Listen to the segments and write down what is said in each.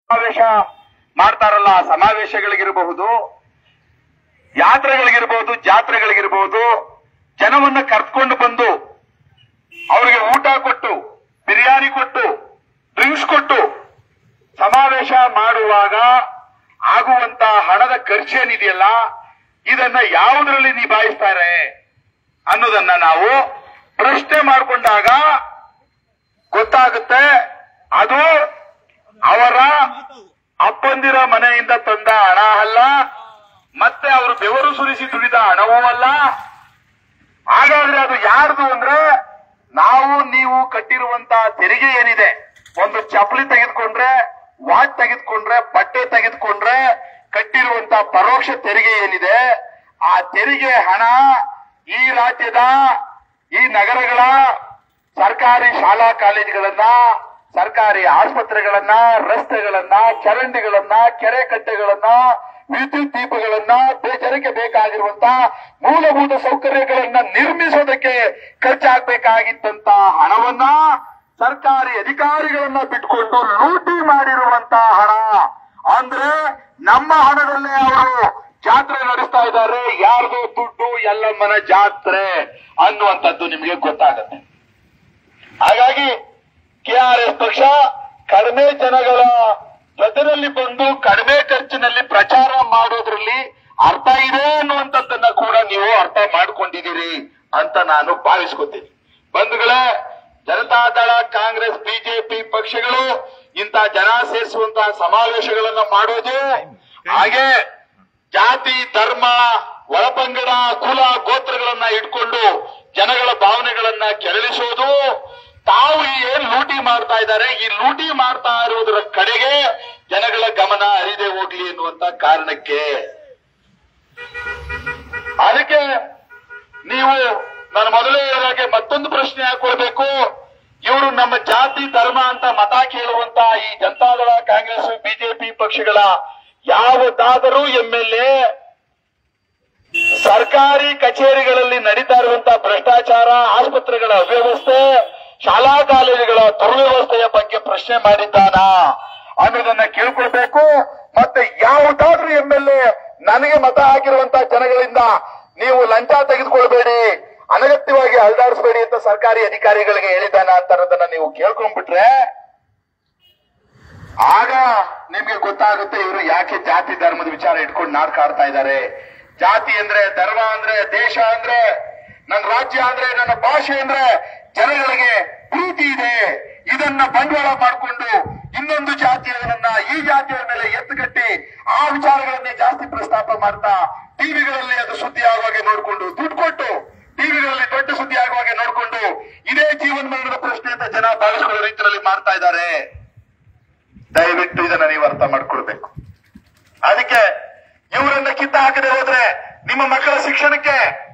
ಸಮಾವೇಶ ಮಾಡ್ತಾರಲ್ಲ ಆ ಸಮಾವೇಶಗಳಿಗಿರಬಹುದು ಯಾತ್ರೆಗಳಿಗಿರಬಹುದು ಜಾತ್ರೆಗಳಿಗಿರಬಹುದು ಜನವನ್ನ ಕರ್ಕೊಂಡು ಬಂದು ಅವರಿಗೆ ಊಟ ಕೊಟ್ಟು ಬಿರಿಯಾನಿ ಕೊಟ್ಟು ಡ್ರಿಂಕ್ಸ್ ಕೊಟ್ಟು ಸಮಾವೇಶ ಮಾಡುವಾಗ ಆಗುವಂತ ಹಣದ ಖರ್ಚೇನಿದೆಯಲ್ಲ ಇದನ್ನ ಯಾವುದರಲ್ಲಿ ನಿಭಾಯಿಸ್ತಾರೆ ಅನ್ನೋದನ್ನ ನಾವು ಪ್ರಶ್ನೆ ಮಾಡಿಕೊಂಡಾಗ ಗೊತ್ತಾಗುತ್ತೆ ಅದು ಅವರ ಅಪ್ಪಂದಿರ ಮನೆಯಿಂದ ತಂದ ಹಣ ಅಲ್ಲ ಮತ್ತೆ ಅವರು ಬೆವರು ಸುರಿಸಿ ದುಡಿದ ಹಣವೂ ಅಲ್ಲ ಹಾಗಾದ್ರೆ ಅದು ಯಾರ್ದು ಅಂದ್ರೆ ನಾವು ನೀವು ಕಟ್ಟಿರುವಂತ ತೆರಿಗೆ ಏನಿದೆ ಒಂದು ಚಪ್ಪಲಿ ತೆಗೆದುಕೊಂಡ್ರೆ ವಾಚ್ ತೆಗೆದುಕೊಂಡ್ರೆ ಬಟ್ಟೆ ತೆಗೆದುಕೊಂಡ್ರೆ ಕಟ್ಟಿರುವಂತ ಪರೋಕ್ಷ ತೆರಿಗೆ ಏನಿದೆ ಆ ತೆರಿಗೆ ಹಣ ಈ ರಾಜ್ಯದ ಈ ನಗರಗಳ ಸರ್ಕಾರಿ ಶಾಲಾ ಕಾಲೇಜುಗಳನ್ನ ಸರ್ಕಾರಿ ಆಸ್ಪತ್ರೆಗಳನ್ನ ರಸ್ತೆಗಳನ್ನ ಚರಂಡಿಗಳನ್ನ ಕೆರೆ ಕಟ್ಟೆಗಳನ್ನ ವಿದ್ಯುತ್ ದೀಪಗಳನ್ನ ಜನಕ್ಕೆ ಬೇಕಾಗಿರುವಂತ ಮೂಲಭೂತ ಸೌಕರ್ಯಗಳನ್ನ ನಿರ್ಮಿಸೋದಕ್ಕೆ ಖರ್ಚಾಗಬೇಕಾಗಿತ್ತಂತ ಹಣವನ್ನ ಸರ್ಕಾರಿ ಅಧಿಕಾರಿಗಳನ್ನ ಬಿಟ್ಕೊಂಡು ಲೂಟಿ ಮಾಡಿರುವಂತ ಹಣ ಅಂದ್ರೆ ನಮ್ಮ ಹಣದಲ್ಲೇ ಅವರು ಜಾತ್ರೆ ನಡೆಸ್ತಾ ಇದ್ದಾರೆ ಯಾರ್ದು ದುಡ್ಡು ಎಲ್ಲಮ್ಮನ ಜಾತ್ರೆ ಅನ್ನುವಂಥದ್ದು ನಿಮಗೆ ಗೊತ್ತಾಗುತ್ತೆ ಹಾಗಾಗಿ ಕೆಆರ್ಎಸ್ ಪಕ್ಷ ಕಡಿಮೆ ಜನಗಳ ಜೊತೆಯಲ್ಲಿ ಬಂದು ಕಡಿಮೆ ಖರ್ಚಿನಲ್ಲಿ ಪ್ರಚಾರ ಮಾಡೋದ್ರಲ್ಲಿ ಅರ್ಥ ಇದೆ ಅನ್ನುವಂಥದ್ದನ್ನ ಕೂಡ ನೀವು ಅರ್ಥ ಮಾಡ್ಕೊಂಡಿದ್ದೀರಿ ಅಂತ ನಾನು ಭಾವಿಸ್ಕೊತೀನಿ ಬಂಧುಗಳೇ ಜನತಾದಳ ಕಾಂಗ್ರೆಸ್ ಬಿಜೆಪಿ ಪಕ್ಷಗಳು ಇಂತ ಜನ ಸೇರಿಸುವಂತಹ ಸಮಾವೇಶಗಳನ್ನ ಮಾಡೋದು ಹಾಗೆ ಜಾತಿ ಧರ್ಮ ಒಳಪಂಗಡ ಕುಲ ಗೋತ್ರಗಳನ್ನ ಇಟ್ಕೊಂಡು ಜನಗಳ ಭಾವನೆಗಳನ್ನ ಕೆರಳಿಸೋದು ತಾವು ಏನ್ ಲೂಟಿ ಮಾಡ್ತಾ ಇದ್ದಾರೆ ಈ ಲೂಟಿ ಮಾಡ್ತಾ ಇರೋದರ ಕಡೆಗೆ ಜನಗಳ ಗಮನ ಹರಿದೇ ಹೋಗ್ಲಿ ಎನ್ನುವಂತ ಕಾರಣಕ್ಕೆ ಅದಕ್ಕೆ ನೀವು ನಾನು ಮೊದಲೇ ಹೇಳಿದಾಗೆ ಮತ್ತೊಂದು ಪ್ರಶ್ನೆ ಹಾಕೊಳ್ಬೇಕು ಇವರು ನಮ್ಮ ಜಾತಿ ಧರ್ಮ ಅಂತ ಮತ ಕೇಳುವಂತ ಈ ಜನತಾದಳ ಕಾಂಗ್ರೆಸ್ ಬಿಜೆಪಿ ಪಕ್ಷಗಳ ಯಾವುದಾದರೂ ಎಂ ಎಲ್ ಎ ಸರ್ಕಾರಿ ಕಚೇರಿಗಳಲ್ಲಿ ನಡೀತಾ ಇರುವಂತಹ ಭ್ರಷ್ಟಾಚಾರ ಆಸ್ಪತ್ರೆಗಳ ಅವ್ಯವಸ್ಥೆ ಶಾಲಾ ಕಾಲೇಜುಗಳ ದುರ್ವ್ಯವಸ್ಥೆಯ ಬಗ್ಗೆ ಪ್ರಶ್ನೆ ಮಾಡಿದ್ದಾನಾ ಅನ್ನೋದನ್ನ ಕೇಳ್ಕೊಳ್ಬೇಕು ಮತ್ತೆ ಯಾವುದಾದ್ರೂ ಎಂ ಎಲ್ ಎ ನನಗೆ ಮತ ಹಾಕಿರುವಂತಹ ಜನಗಳಿಂದ ನೀವು ಲಂಚ ತೆಗೆದುಕೊಳ್ಬೇಡಿ ಅನಗತ್ಯವಾಗಿ ಹಲ್ದಾಡಿಸಬೇಡಿ ಅಂತ ಸರ್ಕಾರಿ ಅಧಿಕಾರಿಗಳಿಗೆ ಹೇಳಿದ್ದಾನ ಅಂತ ಅನ್ನೋದನ್ನ ನೀವು ಕೇಳ್ಕೊಂಡ್ಬಿಟ್ರೆ ಆಗ ನಿಮ್ಗೆ ಗೊತ್ತಾಗುತ್ತೆ ಇವರು ಯಾಕೆ ಜಾತಿ ಧರ್ಮದ ವಿಚಾರ ಇಟ್ಕೊಂಡು ನಾಡ್ಕಾಡ್ತಾ ಇದ್ದಾರೆ ಜಾತಿ ಅಂದ್ರೆ ಧರ್ಮ ಅಂದ್ರೆ ದೇಶ ಅಂದ್ರೆ ನನ್ನ ರಾಜ್ಯ ಅಂದ್ರೆ ನನ್ನ ಭಾಷೆ ಅಂದ್ರೆ ಜನಗಳಿಗೆ ಪ್ರೀತಿ ಇದೆ ಇದನ್ನ ಬಂಡವಾಳ ಮಾಡಿಕೊಂಡು ಇನ್ನೊಂದು ಜಾತಿಯವರನ್ನ ಈ ಜಾತಿಯವರ ಮೇಲೆ ಎತ್ತುಗಟ್ಟಿ ಆ ವಿಚಾರಗಳನ್ನೇ ಜಾಸ್ತಿ ಪ್ರಸ್ತಾಪ ಮಾಡ್ತಾ ಟಿವಿಗಳಲ್ಲಿ ಅದು ಸುದ್ದಿ ಆಗುವಾಗೆ ನೋಡ್ಕೊಂಡು ದುಡ್ಡು ಕೊಟ್ಟು ಟಿವಿಗಳಲ್ಲಿ ದೊಡ್ಡ ಸುದ್ದಿ ಆಗುವಾಗೆ ನೋಡ್ಕೊಂಡು ಇದೇ ಜೀವನ ಮರಣದ ಪ್ರಶ್ನೆ ಅಂತ ಜನ ಭಾವಿಸಿಕೊಳ್ಳೋ ರೀತಿಯಲ್ಲಿ ಮಾಡ್ತಾ ಇದ್ದಾರೆ ದಯವಿಟ್ಟು ಇದನ್ನ ನೀವು ಅರ್ಥ ಮಾಡ್ಕೊಳ್ಬೇಕು ಅದಕ್ಕೆ ಇವರನ್ನ ಕಿತ್ತ ಹಾಕದೆ ಹೋದ್ರೆ ನಿಮ್ಮ ಮಕ್ಕಳ ಶಿಕ್ಷಣಕ್ಕೆ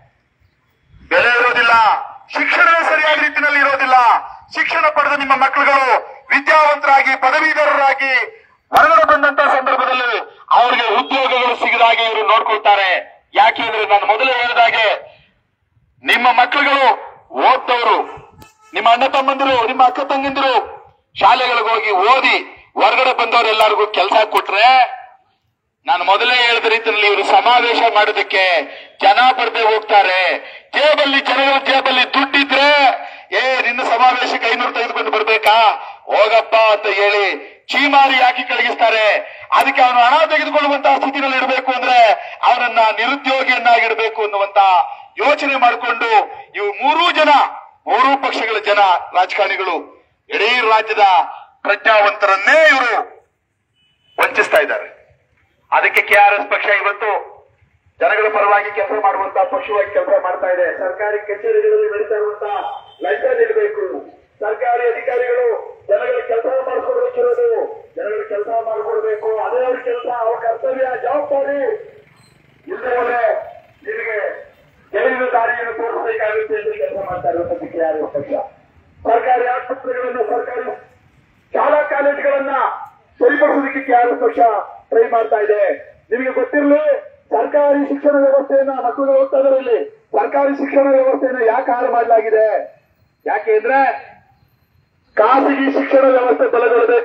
ಬೆಲೆ ಇರೋದಿಲ್ಲ ಶಿಕ್ಷಣವೇ ಸರಿಯಾದ ರೀತಿಯಲ್ಲಿ ಇರೋದಿಲ್ಲ ಶಿಕ್ಷಣ ಪಡೆದ ನಿಮ್ಮ ಮಕ್ಕಳುಗಳು ವಿದ್ಯಾವಂತರಾಗಿ ಪದವೀಧರರಾಗಿ ಹೊರಗಡೆ ಬಂದಂತ ಸಂದರ್ಭದಲ್ಲಿ ಅವರಿಗೆ ಉದ್ಯೋಗಗಳು ಸಿಗದಾಗೆ ಇವರು ನೋಡ್ಕೊಳ್ತಾರೆ ಯಾಕೆ ಅಂದ್ರೆ ನಾನು ಮೊದಲೇ ಹೇಳಿದಾಗೆ ನಿಮ್ಮ ಮಕ್ಕಳುಗಳು ಓದ್ದವರು ನಿಮ್ಮ ಅಣ್ಣ ತಮ್ಮಂದಿರು ನಿಮ್ಮ ಅಕ್ಕ ತಂಗಿಂದಿರು ಶಾಲೆಗಳಿಗೆ ಹೋಗಿ ಓದಿ ಹೊರಗಡೆ ಬಂದವರೆಲ್ಲರಿಗೂ ಕೆಲಸ ಕೊಟ್ರೆ ನಾನು ಮೊದಲೇ ಹೇಳಿದ ರೀತಿಯಲ್ಲಿ ಇವರು ಸಮಾವೇಶ ಮಾಡೋದಕ್ಕೆ ಜನ ಬರ್ದೆ ಹೋಗ್ತಾರೆ ಜೇಬಲ್ಲಿ ಜನಗಳ ಜೇಬಲ್ಲಿ ದುಡ್ಡಿದ್ರೆ ಏ ನಿನ್ನ ಸಮಾವೇಶಕ್ಕೆ ಐನೂರು ತೆಗೆದುಕೊಂಡು ಬರ್ಬೇಕಾ ಹೋಗಪ್ಪ ಅಂತ ಹೇಳಿ ಚೀಮಾರಿ ಹಾಕಿ ಕಳಗಿಸ್ತಾರೆ ಅದಕ್ಕೆ ಅವನು ಹಣ ತೆಗೆದುಕೊಳ್ಳುವಂತಹ ಸ್ಥಿತಿನಲ್ಲಿ ಇಡಬೇಕು ಅಂದ್ರೆ ಅವನನ್ನ ನಿರುದ್ಯೋಗಿಯನ್ನಾಗಿಡಬೇಕು ಅನ್ನುವಂತ ಯೋಚನೆ ಮಾಡಿಕೊಂಡು ಇವು ಮೂರೂ ಜನ ಮೂರೂ ಪಕ್ಷಗಳ ಜನ ರಾಜಕಾರಣಿಗಳು ಇಡೀ ರಾಜ್ಯದ ಪ್ರಜ್ಞಾವಂತರನ್ನೇ ಇವರು ವಂಚಿಸ್ತಾ ಇದ್ದಾರೆ ಅದಕ್ಕೆ ಕೆಆರ್ಎಸ್ ಪಕ್ಷ ಇವತ್ತು ಜನಗಳ ಪರವಾಗಿ ಕೆಲಸ ಮಾಡುವಂತ ಪಕ್ಷವಾಗಿ ಕೆಲಸ ಮಾಡ್ತಾ ಇದೆ ಸರ್ಕಾರಿ ಕಚೇರಿಗಳಲ್ಲಿ ನಡೀತಾ ಇರುವಂತ ಲಂಚ ನೀಡಬೇಕು ಸರ್ಕಾರಿ ಅಧಿಕಾರಿಗಳು ಜನಗಳ ಕೆಲಸ ಮಾಡಿಕೊಡ್ಬೇಕಿರೋದು ಜನಗಳ ಕೆಲಸ ಮಾಡಿಕೊಡ್ಬೇಕು ಅದೇ ಅವ್ರ ಕೆಲಸ ಅವ್ರ ಕರ್ತವ್ಯ ಜವಾಬ್ದಾರಿ ಇಲ್ಲದೆ ನಿಮಗೆ ಗೆಲುವಿನ ದಾರಿಯನ್ನು ತೋರಿಸಬೇಕಾಗುತ್ತೆ ಎಂದು ಕೆಲಸ ಮಾಡ್ತಾ ಇರುವಂತ ಕೆಆರ್ಎಸ್ ಪಕ್ಷ ಸರ್ಕಾರಿ ಆಸ್ಪತ್ರೆಗಳನ್ನು ಸರ್ಕಾರಿ ಶಾಲಾ ಕಾಲೇಜುಗಳನ್ನ ಸರಿಪಡಿಸೋದಕ್ಕೆ ಕೆಆರ್ಎಸ್ ಪಕ್ಷ ಟ್ರೈ ಮಾಡ್ತಾ ಇದೆ ನಿಮಗೆ ಗೊತ್ತಿರಲಿ ಸರ್ಕಾರಿ ಶಿಕ್ಷಣ ವ್ಯವಸ್ಥೆಯನ್ನ ಮಕ್ಕಳು ಓದ್ತಾ ಇದ್ದಾರೆ ಇಲ್ಲಿ ಸರ್ಕಾರಿ ಶಿಕ್ಷಣ ವ್ಯವಸ್ಥೆಯನ್ನ ಯಾಕೆ ಹಾಳು ಮಾಡಲಾಗಿದೆ ಯಾಕೆ ಅಂದ್ರೆ ಖಾಸಗಿ ಶಿಕ್ಷಣ ವ್ಯವಸ್ಥೆ ಬಲಗೊಳ್ಳಬೇಕು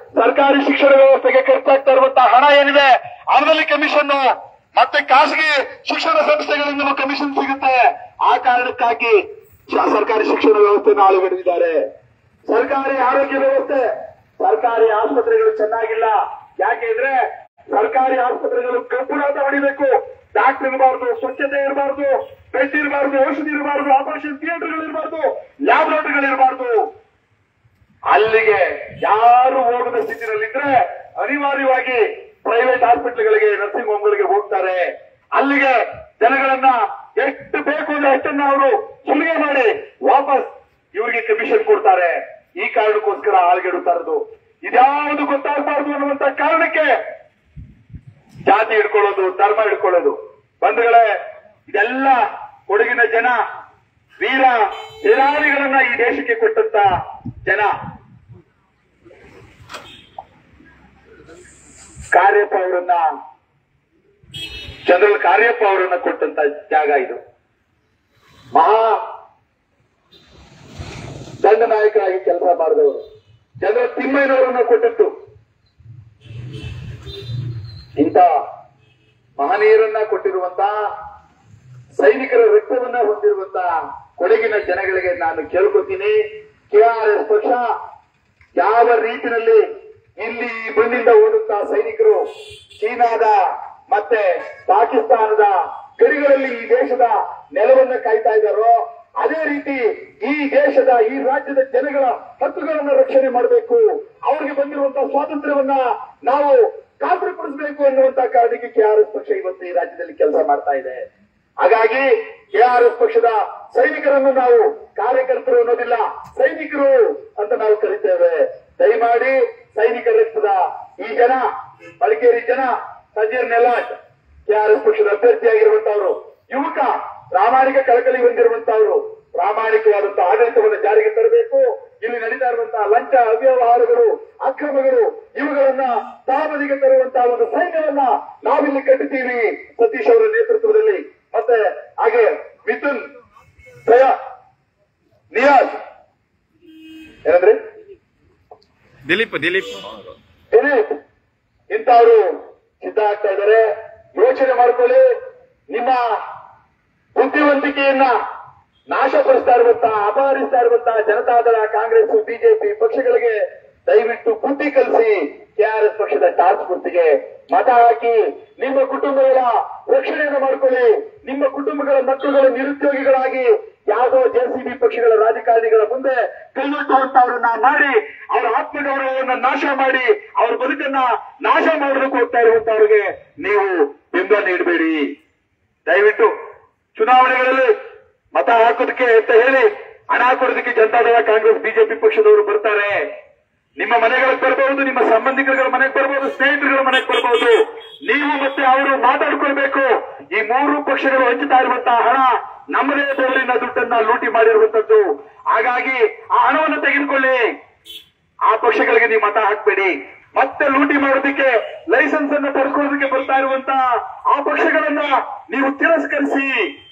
ಸರ್ಕಾರಿ ಶಿಕ್ಷಣ ವ್ಯವಸ್ಥೆಗೆ ಖರ್ಚಾಗ್ತಾ ಇರುವಂತಹ ಹಣ ಏನಿದೆ ಹಣದಲ್ಲಿ ಕಮಿಷನ್ ಮತ್ತೆ ಖಾಸಗಿ ಶಿಕ್ಷಣ ಸಂಸ್ಥೆಗಳಿಂದಲೂ ಕಮಿಷನ್ ಸಿಗುತ್ತೆ ಆ ಕಾರಣಕ್ಕಾಗಿ ಶ- ಸರ್ಕಾರಿ ಶಿಕ್ಷಣ ವ್ಯವಸ್ಥೆಯನ್ನು ಹಾಳುಗೆಡವಿದ್ದಾರೆ ಸರ್ಕಾರಿ ಆರೋಗ್ಯ ವ್ಯವಸ್ಥೆ ಸರ್ಕಾರಿ ಆಸ್ಪತ್ರೆಗಳು ಚೆನ್ನಾಗಿಲ್ಲ ಯಾಕೆಂದ್ರೆ ಸರ್ಕಾರಿ ಆಸ್ಪತ್ರೆಗಳು ಕಬ್ಬುನಾಟ ಹೊಡಿಬೇಕು ಡಾಕ್ಟರ್ ಇರಬಾರ್ದು ಸ್ವಚ್ಛತೆ ಇರಬಾರ್ದು ಬೆಡ್ ಇರಬಾರ್ದು ಔಷಧಿ ಇರಬಾರ್ದು ಆಪರೇಷನ್ ಥಿಯೇಟರ್ಗಳು ಇರಬಾರ್ದು ಲ್ಯಾಬ್ರೋಟರಿಗಳು ಇರಬಾರ್ದು ಅಲ್ಲಿಗೆ ಯಾರು ಹೋಗದ ಸ್ಥಿತಿನಲ್ಲಿದ್ರೆ ಅನಿವಾರ್ಯವಾಗಿ ಪ್ರೈವೇಟ್ ಹಾಸ್ಪಿಟಲ್ಗಳಿಗೆ ನರ್ಸಿಂಗ್ ಹೋಮ್ಗಳಿಗೆ ಹೋಗ್ತಾರೆ ಅಲ್ಲಿಗೆ ಜನಗಳನ್ನ ಎಷ್ಟು ಬೇಕು ಅಂದ್ರೆ ಅಷ್ಟನ್ನ ಅವರು ಸುಲಿಗೆ ಮಾಡಿ ವಾಪಸ್ ಇವರಿಗೆ ಕಮಿಷನ್ ಕೊಡ್ತಾರೆ ಈ ಕಾರಣಕ್ಕೋಸ್ಕರ ಆಳ್ಗೆಡುತ್ತಾ ಇರೋದು ಇದ್ಯಾವುದು ಗೊತ್ತಾಗಬಾರ್ದು ಅನ್ನುವಂತ ಕಾರಣಕ್ಕೆ ಜಾತಿ ಹಿಡ್ಕೊಳ್ಳೋದು ಧರ್ಮ ಹಿಡ್ಕೊಳ್ಳೋದು ಬಂಧುಗಳೇ ಇದೆಲ್ಲ ಕೊಡಗಿನ ಜನ ವೀರ ಸೇನಾನಿಗಳನ್ನ ಈ ದೇಶಕ್ಕೆ ಕೊಟ್ಟಂತ ಜನ ಕಾರ್ಯಪ್ಪ ಅವರನ್ನ ಜನರಲ್ ಕಾರ್ಯಪ್ಪ ಅವರನ್ನ ಕೊಟ್ಟಂತ ಜಾಗ ಇದು ಮಹಾ ದಂಡನಾಯಕರಾಗಿ ಕೆಲಸ ಮಾಡಿದವರು ಜನರಲ್ ತಿಮ್ಮಯ್ಯನವರನ್ನ ಕೊಟ್ಟದ್ದು ಇಂಥ ಮಹನೀಯರನ್ನ ಕೊಟ್ಟಿರುವಂತ ಸೈನಿಕರ ರಕ್ತವನ್ನ ಹೊಂದಿರುವಂತ ಕೊಡಗಿನ ಜನಗಳಿಗೆ ನಾನು ಕೇಳ್ಕೊತೀನಿ ಕೆಆರ್ಎಸ್ ಪಕ್ಷ ಯಾವ ರೀತಿಯಲ್ಲಿ ಇಲ್ಲಿ ಈ ಮಣ್ಣಿಂದ ಓಡುತ್ತಾ ಸೈನಿಕರು ಚೀನಾದ ಮತ್ತೆ ಪಾಕಿಸ್ತಾನದ ಗಡಿಗಳಲ್ಲಿ ಈ ದೇಶದ ನೆಲವನ್ನ ಕಾಯ್ತಾ ಇದ್ದಾರೋ ಅದೇ ರೀತಿ ಈ ದೇಶದ ಈ ರಾಜ್ಯದ ಜನಗಳ ಹಕ್ಕುಗಳನ್ನ ರಕ್ಷಣೆ ಮಾಡಬೇಕು ಅವರಿಗೆ ಬಂದಿರುವಂತಹ ಸ್ವಾತಂತ್ರ್ಯವನ್ನ ನಾವು ಖಾತ್ರಿಪಡಿಸಬೇಕು ಅನ್ನುವಂತ ಕಾರಣಕ್ಕೆ ಕೆಆರ್ಎಸ್ ಪಕ್ಷ ಇವತ್ತು ಈ ರಾಜ್ಯದಲ್ಲಿ ಕೆಲಸ ಮಾಡ್ತಾ ಇದೆ ಹಾಗಾಗಿ ಕೆಆರ್ಎಸ್ ಪಕ್ಷದ ಸೈನಿಕರನ್ನು ನಾವು ಕಾರ್ಯಕರ್ತರು ಅನ್ನೋದಿಲ್ಲ ಸೈನಿಕರು ಅಂತ ನಾವು ಕರಿತೇವೆ ದಯಮಾಡಿ ಸೈನಿಕರ ರಕ್ತದ ಈ ಜನ ಮಡಿಕೇರಿ ಜನ ಸಜೀರ್ ನೆಲಾಟ್ ಕೆಆರ್ಎಸ್ ಪಕ್ಷದ ಅಭ್ಯರ್ಥಿಯಾಗಿರುವಂತವರು ಯುವಕ ಪ್ರಾಮಾಣಿಕ ಕಳಕಳಿ ಹೊಂದಿರುವಂತವರು ಪ್ರಾಮಾಣಿಕವಾದಂತಹ ಆಡಳಿತವನ್ನು ಜಾರಿಗೆ ತರಬೇಕು ಇಲ್ಲಿ ನಡೀತಾ ಇರುವಂತಹ ಲಂಚ ಅವ್ಯವಹಾರಗಳು ಅಕ್ರಮಗಳು ಇವುಗಳನ್ನ ತಾಬದಿಗೆ ತರುವಂತಹ ಒಂದು ಸೈನ್ಯವನ್ನ ನಾವಿಲ್ಲಿ ಕಟ್ಟುತ್ತೀವಿ ಸತೀಶ್ ಅವರ ನೇತೃತ್ವದಲ್ಲಿ ಮತ್ತೆ ಹಾಗೆ ಮಿಥುನ್ ದಯ ನಿಯಾಜ್ ಏನಂದ್ರೆ ದಿಲೀಪ್ ದಿಲೀಪ್ ದಿಲೀಪ್ ಇಂಥವರು ಸಿದ್ಧ ಆಗ್ತಾ ಇದ್ದಾರೆ ಯೋಚನೆ ಮಾಡ್ಕೊಳ್ಳಿ ನಿಮ್ಮ ಬುದ್ಧಿವಂತಿಕೆಯನ್ನ ನಾಶಪಡಿಸ್ತಾ ಇರುವಂತಹ ಅಪಹರಿಸ್ತಾ ಇರುವಂತಹ ಜನತಾದಳ ಕಾಂಗ್ರೆಸ್ ಬಿಜೆಪಿ ಪಕ್ಷಗಳಿಗೆ ದಯವಿಟ್ಟು ಬುದ್ಧಿ ಕಲಿಸಿ ಕೆಆರ್ಎಸ್ ಪಕ್ಷದ ಟಾಸ್ಕ್ ಫೋರ್ಸ್ಗೆ ಮತ ಹಾಕಿ ನಿಮ್ಮ ಕುಟುಂಬಗಳ ರಕ್ಷಣೆಯನ್ನು ಮಾಡ್ಕೊಳ್ಳಿ ನಿಮ್ಮ ಕುಟುಂಬಗಳ ಮಕ್ಕಳುಗಳು ನಿರುದ್ಯೋಗಿಗಳಾಗಿ ಯಾವುದೋ ಜೆಸಿಬಿ ಪಕ್ಷಗಳ ರಾಜಕಾರಣಿಗಳ ಮುಂದೆ ಕೈಗೊಟ್ಟುವಂತವರನ್ನ ಮಾಡಿ ಅವರ ಆತ್ಮಗೌರವವನ್ನು ನಾಶ ಮಾಡಿ ಅವರ ಬದುಕನ್ನ ನಾಶ ಮಾಡೋದಕ್ಕೆ ಹೋಗ್ತಾ ಇರುವಂತವ್ರಿಗೆ ನೀವು ಬೆಂಬಲ ನೀಡಬೇಡಿ ದಯವಿಟ್ಟು ಚುನಾವಣೆಗಳಲ್ಲಿ ಮತ ಹಾಕೋದಕ್ಕೆ ಅಂತ ಹೇಳಿ ಹಣ ಕೊಡೋದಕ್ಕೆ ಜನತಾದಳ ಕಾಂಗ್ರೆಸ್ ಬಿಜೆಪಿ ಪಕ್ಷದವರು ಬರ್ತಾರೆ ನಿಮ್ಮ ಮನೆಗಳಿಗೆ ಬರ್ಬಹುದು ನಿಮ್ಮ ಸಂಬಂಧಿಕರುಗಳ ಮನೆಗೆ ಬರ್ಬಹುದು ಸ್ನೇಹಿತರುಗಳ ಮನೆಗೆ ಬರ್ಬಹುದು ನೀವು ಮತ್ತೆ ಅವರು ಮಾತಾಡ್ಕೊಳ್ಬೇಕು ಈ ಮೂರು ಪಕ್ಷಗಳು ಹಂಚುತ್ತಾ ಇರುವಂತಹ ಹಣ ನಮ್ಮದೇ ಬೆವರಿನ ದುಡ್ಡನ್ನ ಲೂಟಿ ಮಾಡಿರುವಂತದ್ದು ಹಾಗಾಗಿ ಆ ಹಣವನ್ನು ತೆಗೆದುಕೊಳ್ಳಿ ಆ ಪಕ್ಷಗಳಿಗೆ ನೀವು ಮತ ಹಾಕ್ಬೇಡಿ ಮತ್ತೆ ಲೂಟಿ ಮಾಡೋದಕ್ಕೆ ಲೈಸೆನ್ಸ್ ಅನ್ನು ಪಡ್ಕೊಳ್ಳೋದಕ್ಕೆ ಬರ್ತಾ ಇರುವಂತ ಆ ಪಕ್ಷಗಳನ್ನ ನೀವು ತಿರಸ್ಕರಿಸಿ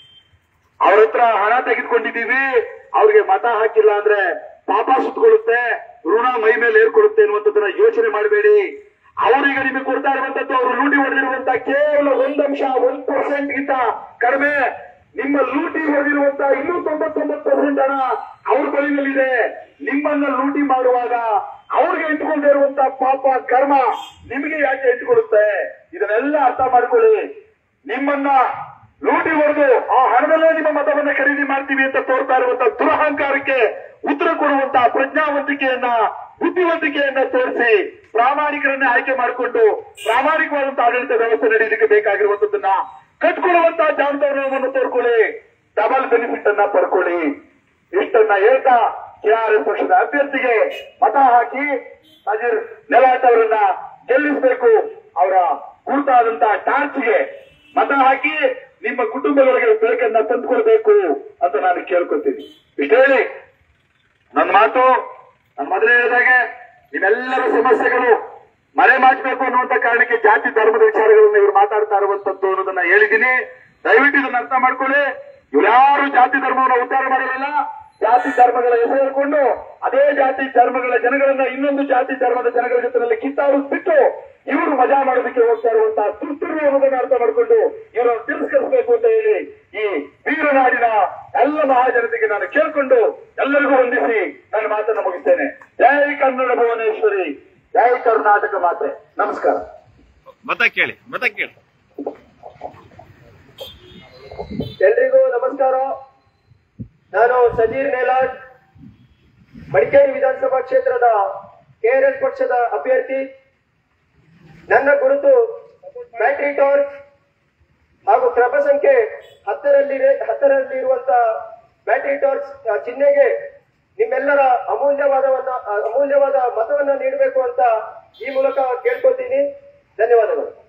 ಅವ್ರ ಹತ್ರ ಹಣ ತೆಗೆದುಕೊಂಡಿದ್ದೀವಿ ಅವ್ರಿಗೆ ಮತ ಹಾಕಿಲ್ಲ ಅಂದ್ರೆ ಪಾಪ ಸುತ್ತಕೊಳ್ಳುತ್ತೆ ಋಣ ಮೈ ಮೇಲೆ ಏರ್ಕೊಳ್ಳುತ್ತೆ ಅನ್ನುವಂಥದ್ದನ್ನ ಯೋಚನೆ ಮಾಡಬೇಡಿ ಅವರೀಗ ನಿಮಗೆ ಕೊಡ್ತಾ ಇರುವಂತದ್ದು ಅವರು ಲೂಟಿ ಹೊಡೆದಿರುವಂತ ಕೇವಲ ಒಂದಂಶ ಒಂದ್ ಪರ್ಸೆಂಟ್ ಗಿಂತ ಕಡಿಮೆ ನಿಮ್ಮ ಲೂಟಿ ಹೊಡೆದಿರುವಂತ ಇನ್ನೂ ತೊಂಬತ್ತೊಂಬತ್ತು ಪರ್ಸೆಂಟ್ ಹಣ ಅವ್ರ ಬಳಿನಲ್ಲಿದೆ ನಿಮ್ಮನ್ನ ಲೂಟಿ ಮಾಡುವಾಗ ಅವ್ರಿಗೆ ಇಟ್ಕೊಳ್ದೇ ಇರುವಂತ ಪಾಪ ಕರ್ಮ ನಿಮಗೆ ಯಾಕೆ ಇಟ್ಕೊಳ್ಳುತ್ತೆ ಇದನ್ನೆಲ್ಲ ಅರ್ಥ ಮಾಡ್ಕೊಳ್ಳಿ ನಿಮ್ಮನ್ನ ಲೂಟಿ ಹೊಡೆದು ಆ ಹಣದಲ್ಲೇ ನಿಮ್ಮ ಮತವನ್ನ ಖರೀದಿ ಮಾಡ್ತೀವಿ ಅಂತ ತೋರ್ತಾ ಇರುವಂತಹ ದುರಹಂಕಾರಕ್ಕೆ ಉತ್ತರ ಕೊಡುವಂತಹ ಪ್ರಜ್ಞಾವಂತಿಕೆಯನ್ನ ಬುದ್ಧಿವಂತಿಕೆಯನ್ನ ತೋರಿಸಿ ಪ್ರಾಮಾಣಿಕರನ್ನೇ ಆಯ್ಕೆ ಮಾಡಿಕೊಂಡು ಪ್ರಾಮಾಣಿಕವಾದಂತಹ ಆಡಳಿತ ವ್ಯವಸ್ಥೆ ನಡೆಯಲಿಕ್ಕೆ ಬೇಕಾಗಿರುವಂತದ್ದನ್ನ ಕಟ್ಕೊಳ್ಳುವಂತಹ ಜವಾಬ್ದಾರಿಯನ್ನು ತೋರ್ಕೊಳ್ಳಿ ಡಬಲ್ ಬೆನಿಫಿಟ್ ಅನ್ನ ಪಡ್ಕೊಳ್ಳಿ ಇಷ್ಟನ್ನ ಹೇಳ್ತಾ ಕೆಆರ್ಎಸ್ ಪಕ್ಷದ ಅಭ್ಯರ್ಥಿಗೆ ಮತ ಹಾಕಿ ನಜೀರ್ ನೆಲಾಟ್ ಅವರನ್ನ ಗೆಲ್ಲಿಸಬೇಕು ಅವರ ಗುರುತಾದಂತಹ ಟಾರ್ಚ್ಗೆ ಮತ ಹಾಕಿ ನಿಮ್ಮ ಕುಟುಂಬಗಳಿಗೆ ಬೆಳಕನ್ನ ತಂದುಕೊಳ್ಬೇಕು ಅಂತ ನಾನು ಕೇಳ್ಕೊತೀನಿ ಇಷ್ಟ ಹೇಳಿ ನನ್ನ ಮಾತು ನನ್ನ ಮೊದಲೇ ಹೇಳಿದಾಗೆ ನಿಮ್ಮೆಲ್ಲರ ಸಮಸ್ಯೆಗಳು ಮರೆ ಮಾಡಬೇಕು ಅನ್ನುವಂತ ಕಾರಣಕ್ಕೆ ಜಾತಿ ಧರ್ಮದ ವಿಚಾರಗಳನ್ನ ಇವರು ಮಾತಾಡ್ತಾ ಇರುವಂತದ್ದು ಅನ್ನೋದನ್ನ ಹೇಳಿದ್ದೀನಿ ದಯವಿಟ್ಟು ಇದನ್ನ ಅರ್ಥ ಮಾಡ್ಕೊಳ್ಳಿ ಇವ್ರು ಯಾರು ಜಾತಿ ಧರ್ಮವನ್ನು ಉದ್ಧಾರ ಮಾಡೋದಿಲ್ಲ ಜಾತಿ ಧರ್ಮಗಳ ಹೆಸರು ಹೇಳ್ಕೊಂಡು ಅದೇ ಜಾತಿ ಧರ್ಮಗಳ ಜನಗಳನ್ನ ಇನ್ನೊಂದು ಜಾತಿ ಧರ್ಮದ ಜನಗಳ ಜೊತೆನಲ್ಲಿ ಕಿತ್ತಾಡೋದು ಬಿಟ್ಟು ಇವರು ಮಜಾ ಮಾಡೋದಕ್ಕೆ ಹೋಗ್ತಾ ಇರುವಂತಹ ತುರ್ತುರು ಅನ್ನೋದನ್ನ ಅರ್ಥ ಮಾಡಿಕೊಂಡು ಇವರನ್ನು ತಿರಸ್ಕರಿಸಬೇಕು ಅಂತ ಹೇಳಿ ಈ ವೀರನಾಡಿನ ಎಲ್ಲ ಮಹಾಜನತೆಗೆ ನಾನು ಕೇಳ್ಕೊಂಡು ಎಲ್ಲರಿಗೂ ವಂದಿಸಿ ನನ್ನ ಮಾತನ್ನು ಮುಗಿಸ್ತೇನೆ ಜೈ ಕನ್ನಡ ಭುವನೇಶ್ವರಿ ಜೈ ಕರ್ನಾಟಕ ಮಾತೆ ನಮಸ್ಕಾರ ಮತ ಕೇಳಿ ಮತ ಕೇಳಿ ಎಲ್ರಿಗೂ ನಮಸ್ಕಾರ ನಾನು ಸಜೀರ್ ನೇಲಾಡ್ ಮಡಿಕೇರಿ ವಿಧಾನಸಭಾ ಕ್ಷೇತ್ರದ ಕೆಆರ್ಎಸ್ ಪಕ್ಷದ ಅಭ್ಯರ್ಥಿ ನನ್ನ ಗುರುತು ಬ್ಯಾಟ್ರಿ ಟಾರ್ಚ್ ಹಾಗೂ ಕ್ರಮ ಸಂಖ್ಯೆ ಹತ್ತರಲ್ಲಿ ಹತ್ತರಲ್ಲಿರುವಂತ ಬ್ಯಾಟ್ರಿ ಟಾರ್ಚ್ ಆ, ಚಿಹ್ನೆಗೆ ನಿಮ್ಮೆಲ್ಲರ ಅಮೂಲ್ಯವಾದವನ್ನ ಆ, ಅಮೂಲ್ಯವಾದ ಮತವನ್ನ ನೀಡಬೇಕು ಅಂತ ಈ ಮೂಲಕ ಕೇಳ್ಕೊತೀನಿ ಧನ್ಯವಾದಗಳು